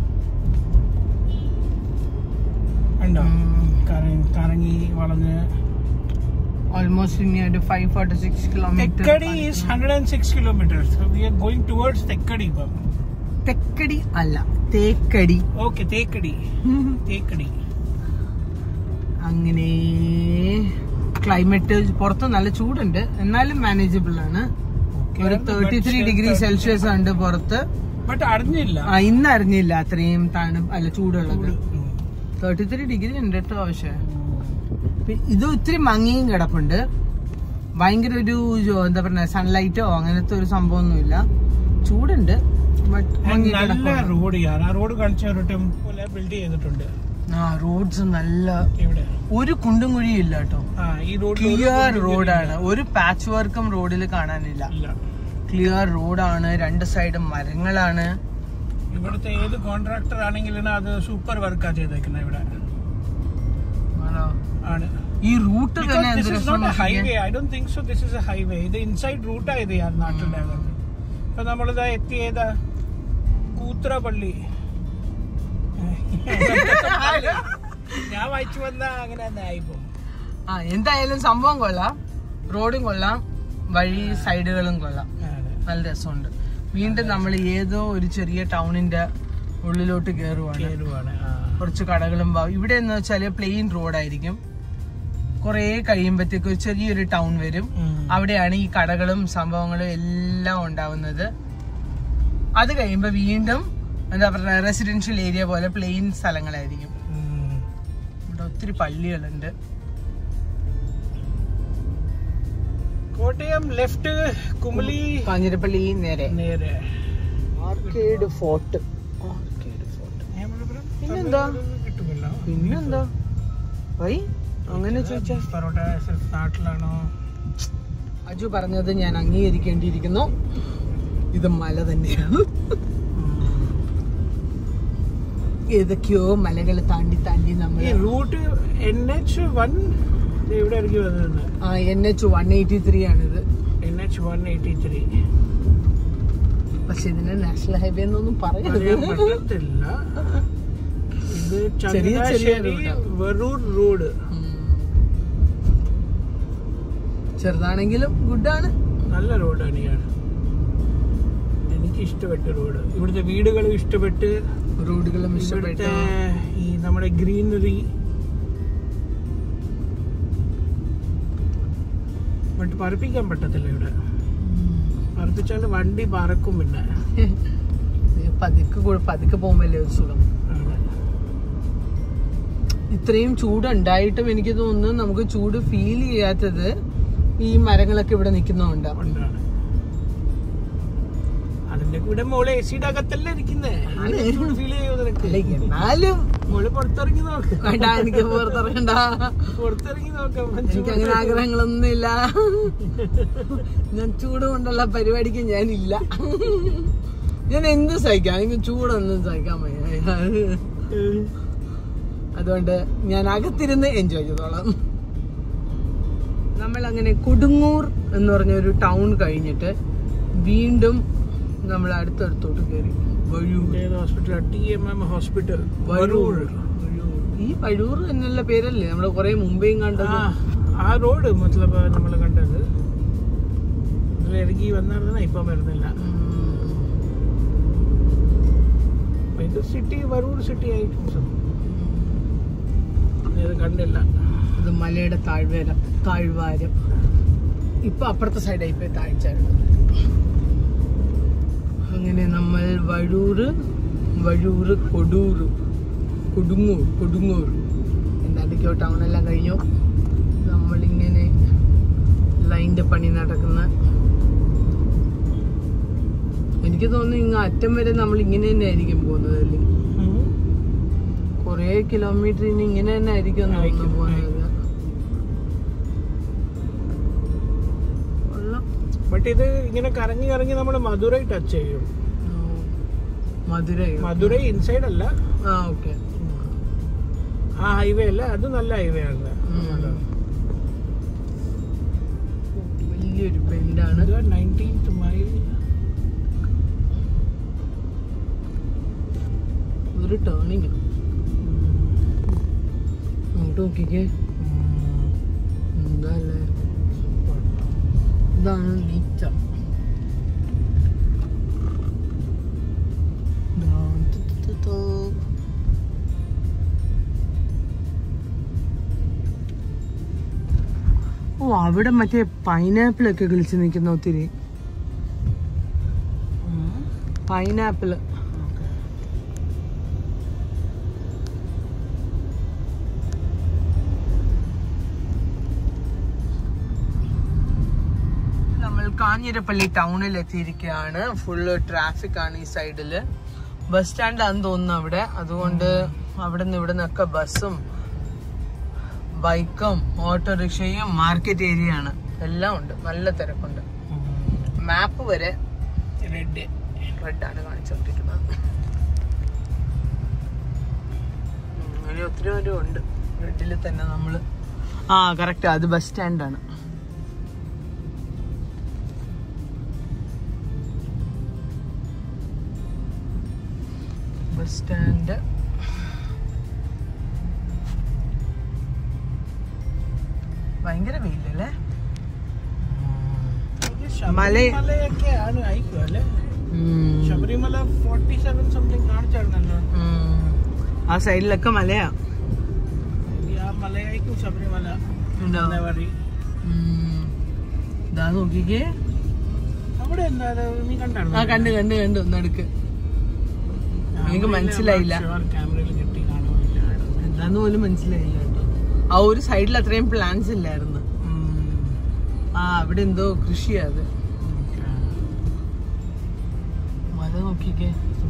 ഉണ്ടോ ഉം. കറങ്ങി കറങ്ങി വളഞ്ഞ് ഓൾമോസ്റ്റ് ഇനി ഒരു five forty six kilometre Thekkady is hundred and six kilometres we are going towards Thekkady ഇപ്പം തെക്കടി അല്ല തേക്കടി ഓക്കെ തേക്കടി തേക്കടി അങ്ങനെ ക്ലൈമറ്റ് പുറത്ത് നല്ല ചൂടുണ്ട് എന്നാലും മാനേജബിൾ ആണ് ഒരു തേർട്ടി ത്രീ ഡിഗ്രി സെൽഷ്യസ് ഉണ്ട് പുറത്ത് ബട്ട് അറിഞ്ഞില്ല ആ, ഇന്ന് അറിഞ്ഞില്ല അത്രയും തണു അല്ല ചൂടുള്ളത് ചൂട്. ഉം. തേർട്ടി ത്രീ ഡിഗ്രി ഉണ്ട് കേട്ടോ പക്ഷെ പി- ഇത് ഒത്തിരി മങ്ങിയും കിടപ്പുണ്ട് ഭയങ്കര ഒരു ജോ- എന്താ പറയുക സൺലൈറ്റോ അങ്ങനത്തെ ഒരു സംഭവമൊന്നുമില്ല ചൂടുണ്ട് ബട്ട് മങ്ങി നല്ല കിടപ്പുണ്ട് റോഡ് യാർ ആ റോഡ് കാണിച്ച ഒരു ടൈം പോലെ ബിൽഡ് ചെയ്തിട്ടുണ്ട് ആ റോഡ്സ് നല്ല ഇവിടെ ഒരു കുണ്ടും കുഴിയും ഇല്ല കേട്ടോ ആ ഈ റോഡ് ക്ലിയർ റോഡാണ് ഒരു പാച്ച് വർക്കും റോഡിൽ കാണാനില്ല ഇല്ല ക്ലിയർ റോഡാണ് രണ്ട് സൈഡും മരങ്ങളാണ് ഇവിടുത്തെ ഏത് കോൺട്രാക്ടർ ആണെങ്കിലും അത് സൂപ്പർ വർക്കാ ചെയ്തേക്കുന്നത് ഇവിടെ ആണ് ഈ റൂട്ട് തന്നെ എന്ത് രസമാണ് highway I don't think so this is a highway ഇത് ഇൻസൈഡ് റൂട്ടാ ഇത് യാർ നാട്ടിലുണ്ടാകുന്നത് ഇപ്പൊ നമ്മളിതാ എത്തിയത് കൂത്രപ്പള്ളി ഞാൻ വായിച്ചു വന്ന അങ്ങനെ തന്നെ ആയിപ്പോ ആ എന്തായാലും സംഭവം കൊള്ളാം റോഡും കൊള്ളാം വഴി സൈഡുകളും കൊള്ളാം നല്ല രസമുണ്ട് വീണ്ടും നമ്മൾ ഏതോ ഒരു ചെറിയ ടൗണിന്റെ ഉള്ളിലോട്ട് കയറുവാണ് കേരുവാണ് ആ. കുറച്ച് കടകളും വാ- ഇവിടെ എന്ന് വെച്ചാല് പ്ലെയിൻ റോഡായിരിക്കും കുറെ കഴിയുമ്പോഴത്തേക്ക് ഒരു ചെറിയൊരു ടൗൺ വരും ഉം. അവിടെയാണ് ഈ കടകളും സംഭവങ്ങളും എല്ലാം ഉണ്ടാവുന്നത് അത് കഴിയുമ്പോ വീണ്ടും എന്താ പറയുക റെസിഡൻഷ്യൽ ഏരിയ പോലെ പ്ലെയിൻ സ്ഥലങ്ങളായിരിക്കും ഉം. ഇവിടെ ഒത്തിരി പള്ളികളുണ്ട് കോട്ടയം ലെഫ്റ്റ് കുമളി കാഞ്ഞിരപ്പള്ളി നേരെ നേരെ ആർക്കേഡ് ഫോർട്ട് ആർക്കേഡ് ഫോർട്ട് പിന്നെന്താ? കിട്ടുമല്ലോ പിന്നെന്താ വൈ അങ്ങനെ ചോദിച്ചാ പൊറോട്ട സിർഫ് നാട്ടിലാണോ അജു പറഞ്ഞത് ഞാൻ അംഗീകരിക്കേണ്ടിയിരിക്കുന്നു ഇത് മല തന്നെയാണ് ഏതൊക്കെയോ മലകൾ താണ്ടി താണ്ടി നമ്മൾ ഈ റൂട്ട് എൻ എച്ച് വൺ ഇവിടെ ഇറങ്ങി വന്നത് ആ N H one eighty three ആണിത് N H one eighty three പക്ഷെ ഇതിന് നാഷണൽ ഹൈവേ എന്നൊന്നും പറയാൻ പറയുന്നത് പറ്റത്തില്ല ഇത് ചെറിയ ചെറിയ ചങ്ങനാശ്ശേരി route ആ. വെറൂർ റോഡ് ചെറുതാണെങ്കിലും ഗുഡാണ് നല്ല റോഡാണ് ഇയാൾ എനിക്ക് ഇഷ്ടപ്പെട്ട റോഡ് ഇവിടുത്തെ വീടുകളും ഇഷ്ടപ്പെട്ട് റോഡുകളും ഇവിടുത്തെ ഇഷ്ടപ്പെട്ടു ഈ നമ്മുടെ ഗ്രീനറി ബട്ട് പറപ്പിക്കാൻ പറ്റത്തില്ല ഇവിടെ പറപ്പിച്ചാൽ വണ്ടി പറക്കും പിന്നെ പതുക്കെ കൂടെ- പതുക്കെ പോകുമ്പല്ലേ ഒരു സുഖം ആണ്. ഇത്രയും ചൂട് ഉണ്ടായിട്ടും എനിക്ക് തോന്നുന്നു നമുക്ക് ചൂട് ഫീൽ ചെയ്യാത്തത് ഈ മരങ്ങളൊക്കെ ഇവിടെ നിൽക്കുന്നതുകൊണ്ടാ ഉണ്ടാണ് അതിന്റെ കൂടെ മോള് എ സിയുടെ അകത്തല്ലേ ഇരിക്കുന്നേ ഫീൽ ചെയ്യോ നിനക്ക് അല്ല, എന്നാലും മോള് പുറത്തിറങ്ങി നോക്ക് വേണ്ട എനിക്ക് പുറത്തിറങ്ങണ്ട പുറത്തിറങ്ങി നോക്കാം എനിക്ക് അങ്ങനെ ആഗ്രഹങ്ങളൊന്നുമില്ല ഞാൻ ചൂട് കൊണ്ടുള്ള പരിപാടിക്ക് ഞാനില്ല ഞാൻ എന്ത് സഹിക്കാം എനിക്ക് ചൂടൊന്നും സഹിക്കാൻ വയ്യ അതുകൊണ്ട് ഞാൻ അകത്തിരുന്ന് എൻജോയ് ചെയ്തോളാം നമ്മൾ അങ്ങനെ കൊടുങ്ങൂർ എന്ന് പറഞ്ഞ ഒരു ടൗൺ കഴിഞ്ഞിട്ട് വീണ്ടും നമ്മൾ അടുത്തടുത്തോട്ട് കയറി Vazhoor hospital T M M hospital Varoor ഈ വഴൂർ എന്നുള്ള പേരല്ലേ നമ്മള് കൊറേ മുമ്പേയും കണ്ടത് ആ റോഡ് മത്ലബ് നമ്മൾ കണ്ടത് ഇതിൽ ഇറങ്ങി വന്നിരുന്ന ഇപ്പം വരുന്നില്ല ഉം. ഇത് സിറ്റി വരൂർ സിറ്റി ആയിരിക്കും സർ ഇത് കണ്ടില്ല ഇത് മലയുടെ താഴ്വരം താഴ്വാരം ഇപ്പൊ അപ്പുറത്തെ സൈഡായി പോയി താഴ്ചയാണ് അങ്ങനെ നമ്മൾ വഴൂര് വഴൂര് കൊടൂര് കൊടുങ്ങൂർ കൊടുങ്ങൂർ എന്താണ്ടൊക്കെയോ ടൗണെല്ലാം കഴിഞ്ഞു നമ്മളിങ്ങനെ ലൈൻ്റെ പണി നടക്കുന്ന എനിക്ക് തോന്നുന്നു ഇങ്ങ് അറ്റം വരെ നമ്മൾ ഇങ്ങനെ തന്നെ ആയിരിക്കും പോകുന്നത് അല്ലേ കുറേ കിലോമീറ്റർ ഇനി ഇങ്ങനെ തന്നെ ആയിരിക്കും എന്ന് തോന്നുന്നു ആയിരിക്കും, പോകുന്നത് കൊള്ളാം. ബട്ട് ഇത് ഇങ്ങനെ കറങ്ങി കറങ്ങി നമ്മൾ മധുരൈ ടച്ച് ചെയ്യും ഓ. മധുരൈ മധുരൈ ഇൻസൈഡ് അല്ല ആ ഓക്കെ ആ ഹൈവേ അല്ല അത് നല്ല ഹൈവേ ആണ് വലിയൊരു ബെൻഡാണ് നയൻറ്റീൻത് മൈൽ ഒരു ടേണിങ് അങ്ങോട്ട് നോക്കിക്കേ എന്താ അല്ലേ ഇതാണ് നേച്ചർ ഓ അവിടെ മറ്റേ പൈനാപ്പിൾ ഒക്കെ കിളിച്ച് നിൽക്കുന്ന ഒത്തിരി പൈനാപ്പിൾ നമ്മൾ കാഞ്ഞിരപ്പള്ളി ടൗണിൽ എത്തിയിരിക്കുകയാണ് ഫുള്ള് ട്രാഫിക് ആണ് ഈ സൈഡില് ബസ് സ്റ്റാൻഡ് ആണെന്ന് തോന്നുന്നു അവിടെ അതുകൊണ്ട് അവിടെ നിന്ന് ഇവിടെ നിന്നൊക്കെ ബസ്സും ബൈക്കും ഓട്ടോറിക്ഷയും മാർക്കറ്റ് ഏരിയ ആണ് എല്ലാം ഉണ്ട് നല്ല തിരക്കുണ്ട് മാപ്പ് വരെ റെഡ് റെഡ് ആണ് കാണിച്ചുകൊണ്ടിരിക്കുന്നത് ഉം, അങ്ങനെ ഒത്തിരി പേരും ഉണ്ട് റെഡിൽ തന്നെ നമ്മള് ആ കറക്റ്റ് അത് ബസ് സ്റ്റാൻഡാണ് ബസ് സ്റ്റാൻഡ് ഭയങ്കര വെയിലല്ലേ മല- ശബരിമലയൊക്കെ ആണ് ആയിരിക്കും അല്ലേ ഉം. ശബരിമല ഫോർട്ടി സെവൻ സംതിങ് കാണിച്ചായിരുന്നല്ലോ ഉം. ആ സൈഡിലൊക്കെ മലയാ ഇനി ആ മലയായിരിക്കും ശബരിമല ഉണ്ടോ? വഴി ഉം. ഇതാ നോക്കിക്കേ അവിടെ എന്താ അത് നീ ആ കണ്ടായിരുന്നു കണ്ട് കണ്ട് കണ്ട് ഒന്നെടുക്ക് എനിക്ക് മനസ്സിലായില്ല. ക്യാമറയിൽ കിട്ടി കാണുമില്ല എന്താന്ന് പോലും മനസ്സിലായില്ല കേട്ടോ ആ ഒരു സൈഡിൽ അത്രയും പ്ലാൻസ് ഇല്ലായിരുന്നു ആ അവിടെ എന്തോ കൃഷിയാ അത് മല നോക്കിക്കേ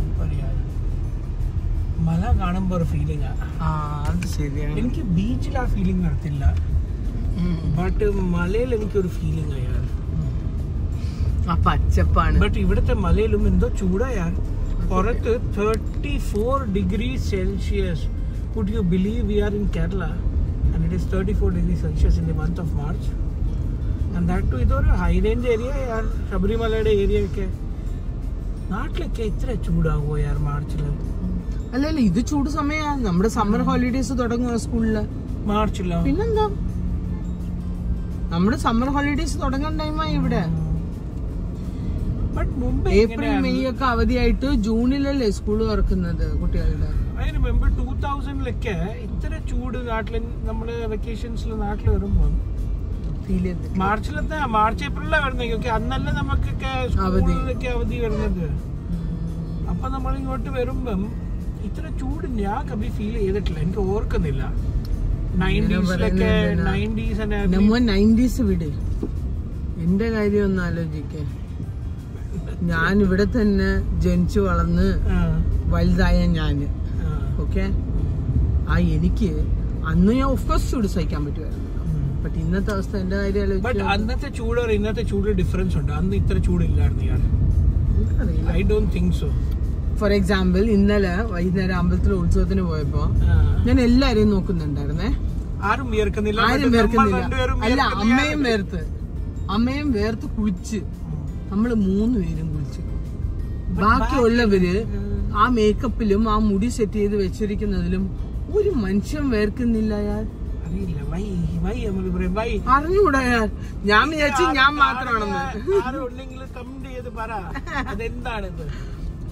മല കാണുമ്പോ ഒരു ഫീലിംഗ് ആ അത് ശരിയാണ് എനിക്ക് ബീച്ചിൽ ആ ഫീലിംഗ് നടത്തില്ല ഉം. ബട്ട് മലയിൽ എനിക്കൊരു ഫീലിംഗ് അയാൾ ആ പച്ചപ്പാണ് ബട്ട് ഇവിടുത്തെ മലയിലും എന്തോ ചൂടായാൽ പുറത്ത് thirty four degree Celsius could you believe we are in Kerala and it is thirty four degree Celsius in the month of March and that too ഇതൊരു ഹൈ റേഞ്ച് ഏരിയ യാർ ശബരിമലയുടെ ഏരിയ ഒക്കെ നാട്ടിലൊക്കെ ഇത്ര ചൂടാകുമോ യാർ മാർച്ചിൽ അല്ല അല്ല ഇത് ചൂട് സമയാ നമ്മുടെ സമ്മർ ഹോളിഡേസ് തുടങ്ങുക സ്കൂളില് മാർച്ചിലോ പിന്നെന്താ നമ്മുടെ സമ്മർ ഹോളിഡേസ് തുടങ്ങാൻ ടൈമായി ഇവിടെ ബട്ട് മുമ്പ് ഏപ്രിൽ മെയ് ഒക്കെ അവധിയായിട്ട് ജൂണിലല്ലേ സ്കൂൾ തുറക്കുന്നത് കുട്ടികളുടെ ഐ റിമെമ്പർ ടൂ തൗസൻഡിലൊക്കെ ഇത്ര ചൂട് നാട്ടിൽ നമ്മള് വെക്കേഷൻസിൽ നാട്ടിൽ വരുമ്പോൾ ഫീൽ ചെയ്ത് മാർച്ചിലത്തെ മാർച്ച് ഏപ്രിലാണ് വരുന്നത് ഓക്കെ അന്നല്ല നമുക്കൊക്കെ അവധി. സ്കൂളിലൊക്കെ അവധി വരുന്നത് അപ്പൊ നമ്മൾ ഇങ്ങോട്ട് വരുമ്പം ഇത്ര ചൂട് ഞാൻ കബി ഫീൽ ചെയ്തിട്ടില്ല എനിക്ക് ഓർക്കുന്നില്ല നയൻറ്റീസിലൊക്കെ പറയുന്നത് നയൻറ്റീസ് നമ്മ നയൻറ്റീസ് വിട് എന്റെ കാര്യം ഒന്ന് ആലോചിക്കേ ഞാൻ ഇവിടെ തന്നെ ജനിച്ചു വളർന്ന് വലുതായ ഞാന് ഓക്കെ ആ എനിക്ക് അന്ന് ഞാൻ ഓഫ്കോഴ്സ് ചൂട് സഹിക്കാൻ പറ്റുമായിരുന്നു ബട്ട് ഇന്നത്തെ അവസ്ഥ എന്റെ കാര്യം ബട്ട് ആലോചിച്ച് അന്നത്തെ ചൂട് ഒരു ഇന്നത്തെ ചൂട് ഡിഫറൻസ് ഉണ്ട് അന്ന് ഇത്ര ചൂടില്ലായിരുന്നു ഞാൻ എനിക്കറിയില്ല I don't think so for example ഇന്നലെ വൈകുന്നേരം അമ്പലത്തിൽ ഉത്സവത്തിന് പോയപ്പോ ഞാൻ എല്ലാരെയും നോക്കുന്നുണ്ടായിരുന്നേ ആരും വിയർക്കുന്നില്ല ആരും but നമ്മൾ വേർക്കുന്നില്ല രണ്ടുപേരും അല്ല വിയർക്കുന്ന അമ്മയും വേർത്ത് അമ്മയും വേർത്ത് കുളിച്ച് നമ്മള് മൂന്ന് പേരും കുളിച്ച് ബാക്കിയുള്ളവര് ആ മേക്കപ്പിലും ആ മുടി സെറ്റ് ചെയ്ത് വെച്ചിരിക്കുന്നതിലും ഒരു മനുഷ്യൻ വേർക്കുന്നില്ല അയാൾ അറിയില്ല വൈ വൈ നമ്മൾ പറയും വൈ അറിഞ്ഞൂടാ അയാൾ ഞാൻ വിചാരിച്ചു ഞാൻ മാത്രമാണെന്ന് ആരും ഉണ്ടെങ്കിൽ കമന്റ് ചെയ്ത് പറ അതെന്താണിത്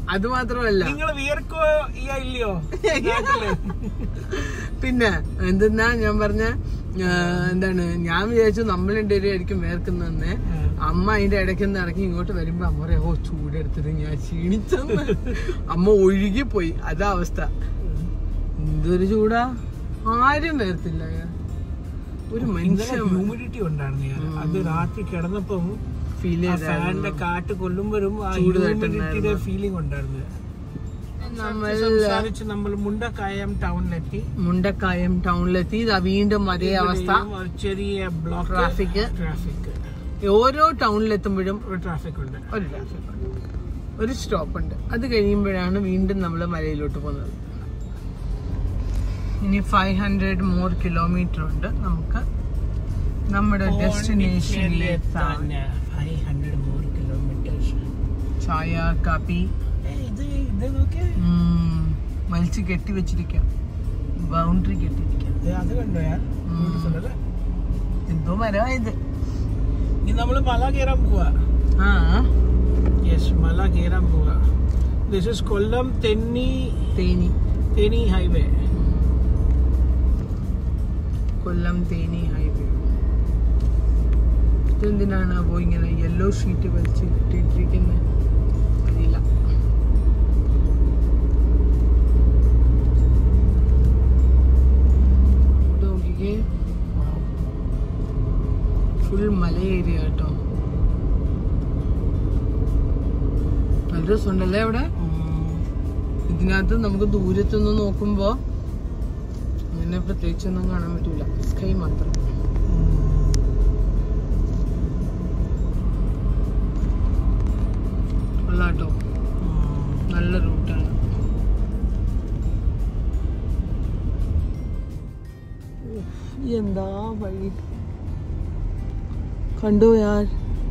അത് മാത്രമല്ല നിങ്ങൾ വിയർക്കോ ഇയ്യ ഇല്ലയോ നാട്ടില്? പിന്നെ എന്തെന്നാ ഞാൻ പറഞ്ഞ എന്താണ് ഞാൻ വിചാരിച്ചു നമ്മൾ രണ്ടുപേരും വേർക്കുന്നതെന്ന് അമ്മ അതിന്റെ ഇടയ്ക്ക് നിന്ന് ഇറങ്ങി ഇങ്ങോട്ട് വരുമ്പോ അമ്മ പറയാ ഓ ചൂടെടുത്തിട്ട് ഞാൻ ക്ഷീണിച്ചെന്ന് അമ്മ ഒഴുകി പോയി അതാ അവസ്ഥ എന്തൊരു ചൂടാ ആരും വരത്തില്ല ഒരു ഇന്നലെ മനുഷ്യൻ ഹ്യൂമിഡിറ്റി ഉണ്ടായിരുന്നു ഞാൻ അത് രാത്രി കിടന്നപ്പം ഫീൽ ആ ഫാനിന്റെ കാറ്റ് കൊല്ലുമ്പോഴും ആ ചൂട് ഹ്യൂമിഡിറ്റിയുടെ ഫീലിംഗ് ഉണ്ടായിരുന്നു നമ്മൾ സംസാരിച്ച് നമ്മൾ മുണ്ടക്കായം ടൗണിലെത്തി മുണ്ടക്കായം ടൗണിലെത്തി ഇതാ വീണ്ടും അതേ അവസ്ഥ ഇവിടെയും ഒരു ചെറിയ ബ്ലോക്ക് Traffic. ട്രാഫിക് ഓരോ ടൗണിലെത്തുമ്പോഴും ഒരു ട്രാഫിക് ഉണ്ട് ഒരു ട്രാഫിക് ഉണ്ട് ഒരു സ്റ്റോപ്പ് ഉണ്ട് അത് കഴിയുമ്പോഴാണ് വീണ്ടും നമ്മൾ മലയിലോട്ട് പോകുന്നത് ഇനി ഫൈവ് ഹൺഡ്രഡ് മോർ കിലോമീറ്റർ ഉണ്ട് നമുക്ക് നമ്മുടെ ഡെസ്റ്റിനേഷനിലെത്താൻ ഫൈവ് ഹൺഡ്രഡ് മോർ കിലോമീറ്റേഴ്സ് ചായ കാപ്പി ഇത് ഇത് നോക്കിയേ ഉം, വലിച്ച് കെട്ടി വെച്ചിരിക്കാം ബൗണ്ടറി കെട്ടിരിക്കാം ഇത് അത് കണ്ടോ ഞാൻ Beautiful അല്ലേ? എന്തോ മരമായത് ഇനി നമ്മൾ മല കയറാൻ പോവാ ആ യെസ് മല കയറാൻ പോവാ this is Kollam Theni Theni Theni highway Kollam Theni highway ഇതെന്തിനാണ് അപ്പോ ഇങ്ങനെ യെല്ലോ ഷീറ്റ് വലിച്ച് ഇട്ടിട്ടിരിക്കുന്നത് അറിയില്ല ഇവിടെ നോക്കിക്കേ ഫുൾ മല ഏരിയ കേട്ടോ നല്ല രസമുണ്ടല്ലേ അവിടെ ഇതിനകത്ത് നമുക്ക് ദൂരത്തുനിന്ന് നോക്കുമ്പോ അങ്ങനെ പ്രത്യേകിച്ചൊന്നും കാണാൻ പറ്റൂല സ്കൈ മാത്രം കൊള്ളാട്ടോ നല്ല റൂട്ടാണ് എന്താ വഴി കണ്ടോ യാർ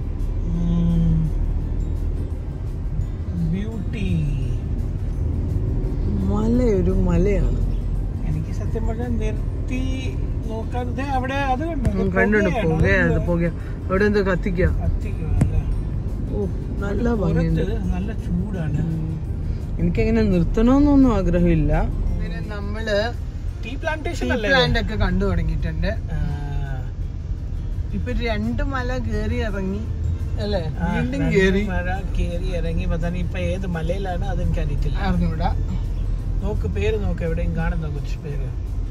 ബ്യൂട്ടി മല ഒരു മലയാണ് എനിക്ക് സത്യം പറഞ്ഞാൽ നിർത്തി നോക്കാൻ ദേ അവിടെ അത് കണ്ടോ ഉം, കണ്ടുണ്ട് പുകയാണ് പുക അവിടെ എന്താ കത്തിക്ക കത്തിക്കുവാണല്ലേ ഓ നല്ല ഭംഗിയുണ്ട് പുറത്ത് നല്ല ചൂടാണ് ഉം. എനിക്കങ്ങനെ നിർത്തണമെന്നൊന്നും ആഗ്രഹമില്ല പിന്നെ നമ്മള് ടീ പ്ലാന്റേഷൻ ടീ അല്ലേ പ്ലാന്റ് ഒക്കെ കണ്ടു തുടങ്ങിയിട്ടുണ്ട് ആ, ഇപ്പൊ രണ്ട് മല കേറി ഇറങ്ങി അല്ലേ ആ, വീണ്ടും രണ്ട് കേറി മല കേറി ഇറങ്ങി പത്താൻ ഇപ്പൊ ഏത് മലയിലാണ് അതെനിക്ക് അറിയത്തില്ല അറിഞ്ഞൂടാ നോക്ക് പേര് നോക്ക് എവിടെയും കാണുന്ന കുറച്ച് പേര്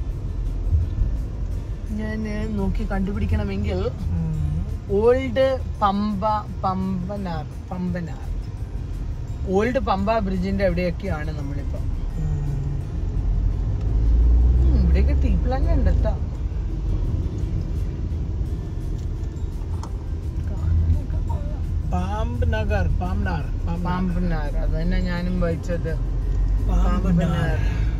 ഞാൻ നോക്കി കണ്ടുപിടിക്കണമെങ്കിൽ ഓൾഡ് പമ്പ പമ്പനാർ പമ്പനാർ ഓൾഡ് പമ്പ ബ്രിഡ്ജിന്റെ എവിടെയൊക്കെയാണ് നമ്മളിപ്പോ ഉം, ഇവിടെയൊക്കെ ടീ പ്ലാന്റ് ഉണ്ട് കേട്ടോ കാണാനൊക്കെ കൊള്ളാം. പാമ്പ് നഗർ പാംനാർ പാമ്പനാർ അത് തന്നെ ഞാനും വായിച്ചത് പാമ്പനാർ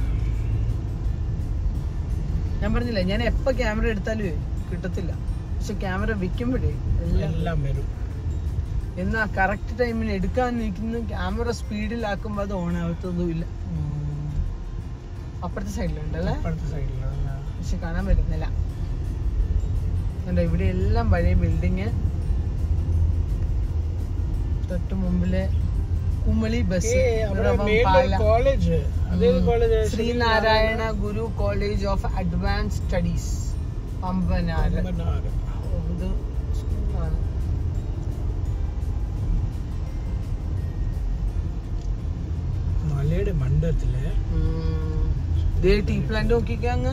ഞാൻ പറഞ്ഞില്ല ഞാൻ എപ്പോ ക്യാമറ എടുത്താലും കിട്ടത്തില്ല പക്ഷെ ക്യാമറ വിൽക്കുമ്പോഴേ എല്ലാം എല്ലാം വരും എന്നാ കറക്റ്റ് ടൈമിന് എടുക്കാൻ നിൽക്കുന്ന ക്യാമറ സ്പീഡിലാക്കുമ്പോ അത് ഓൺ ആവത്തതുമില്ല അപ്പുറത്തെ സൈഡിലുണ്ടല്ലേ അപ്പുറത്തെ സൈഡിലാണ് പക്ഷെ കാണാൻ പറ്റുന്നില്ല കണ്ടോ ഇവിടെ എല്ലാം പഴയ ബിൽഡിങ് തൊട്ട് മുമ്പില് കുമളി ബസ് പാല കോളേജ് അതേത് college Sree Narayana Guru college of advance studies Pambanar ഓ, ഇത് സ്കൂളാണ് മലയുടെ മണ്ടത്തില് ഉം. ദേ ടീ പ്ലാന്റ് നോക്കിക്കേ അങ്ങ്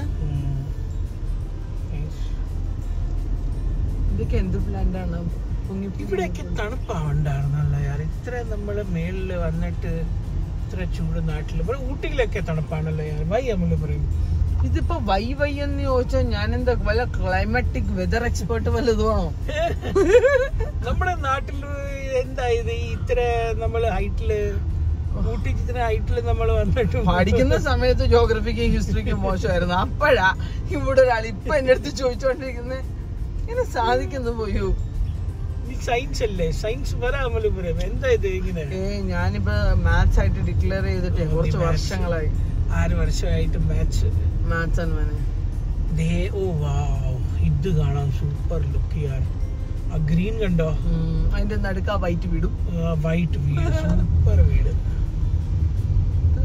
ഇതൊക്കെ എന്ത് പ്ലാന്റ് ആണ് പൊങ്ങി ഇവിടെയൊക്കെ തണുപ്പാവുണ്ടായിരുന്നല്ലോ യാർ ഇത്ര നമ്മള് മേളില് വന്നിട്ട് ഇത്ര ചൂട് നാട്ടില് ഇവിടെ ഊട്ടിയിലൊക്കെ തണുപ്പാണല്ലോ യാർ വൈ നമ്മള് പറയും ഇതിപ്പോ വൈ വൈ എന്ന് ചോദിച്ചാൽ ഞാൻ എന്താ വല്ല ക്ലൈമാറ്റിക് വെതർ എക്സ്പേർട്ട് വല്ലതുമാണോ നമ്മുടെ നാട്ടില് എന്താ ഇത് ഈ ഇത്ര നമ്മള് ഹൈറ്റില് ഊട്ടി ഇത്ര ഹൈറ്റില് നമ്മൾ വന്നിട്ട് പഠിക്കുന്ന സമയത്ത് ജോഗ്രഫിക്കും ഹിസ്റ്ററിക്കും മോശമായിരുന്നു അപ്പോഴാ ഇവിടെ ഒരാൾ ഇപ്പൊ എന്റെ അടുത്ത് ചോദിച്ചോണ്ടിരിക്കുന്നത് ഇങ്ങനെ സാധിക്കുന്നു പോയോ സയൻസ് അല്ലേ സയൻസ് വരാ നമ്മള് പറയും എന്താ ഇത് ഇങ്ങനെ ഏ ഞാനിപ്പോ മാത്സ് ആയിട്ട് ഡിക്ലെയർ ചെയ്തിട്ടേ ഓ, നീ കുറച്ച് maths. വർഷങ്ങളായി ആറ് വർഷമായിട്ട് മാത്സ് മാത്സ് ആണ് മോനെ ദേ ഓ വാവ് ഇത് കാണാൻ സൂപ്പർ ലുക്ക് യാർ ആ ഗ്രീൻ കണ്ടോ ഉം, അതിന്റെ നടുക്ക് ആ വൈറ്റ് വിടും വൈറ്റ് വീട് സൂപ്പർ വീട്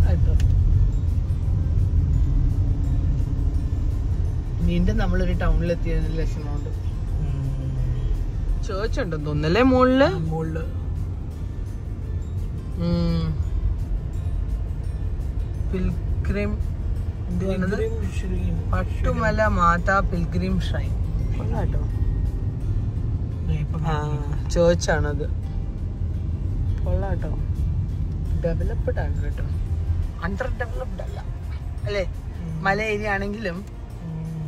കൊള്ളാട്ടോ വീണ്ടും നമ്മളൊരു ടൗണിലെത്തിയതിൽ ലക്ഷണമുണ്ട് ചേർച്ച് ഉണ്ടെന്ന് തോന്നല്ലേ മുകളില് മുകളില് പിൽഗ്രിം എന്തുവാണത് Pilgrim Shrine. Pattumala Mata pilgrim shrine കൊള്ളാട്ടോ ദേ ഇപ്പം ആ ചേർച്ചാണത് കൊള്ളാട്ടോ ഡെവലപ്ഡ് ആണ് കേട്ടോ അണ്ടർ ഡെവലപ്ഡ് അല്ല അല്ലേ മല ഏരിയ ആണെങ്കിലും ഉം.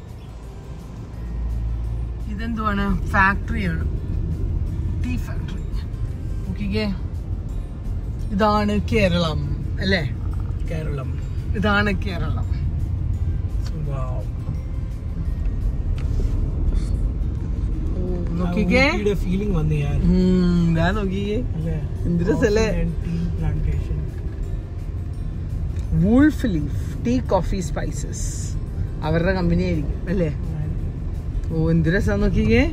ഇതെന്തുവാണ് ഫാക്ടറിയാണ് ടീ ഫാക്ടറി നോക്കിക്കേ ഇതാണ് കേരളം അല്ലേ കേരളം ഇതാണ് കേരളം Wow. നോക്കിക്കേ ആ ഊട്ടിയുടെ ഫീലിംഗ് വന്നു ഞാൻ ഉം, ദാ നോക്കിക്കേ അല്ലേ എന്ത് രസല്ലേ? Tea plantation wolf leaf tea coffee spices അവരുടെ കമ്പനി ആയിരിക്കും അല്ലേ ഓ എന്ത് രസാ നോക്കിക്കേ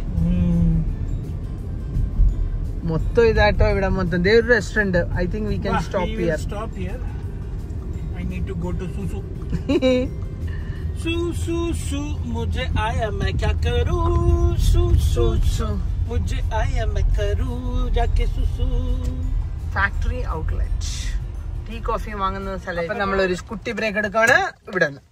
മൊത്തം ഇതാട്ടോ ഇവിടെ മൊത്തം ദേ ഒരു restaurant I think we can stop here stop here I need to go to Susu सू सू सू मुझे आया मैं क्या करूँ सू सू सू मुझे आया मैं करूँ जाके सुसु ഫാക്ടറി ഔട്ട്ലെറ്റ് ടീ കോഫി വാങ്ങുന്ന സ്ഥലം അപ്പൊ നമ്മളൊരു കുട്ടി ബ്രേക്ക് എടുക്കാണ് ഇവിടെ നിന്ന്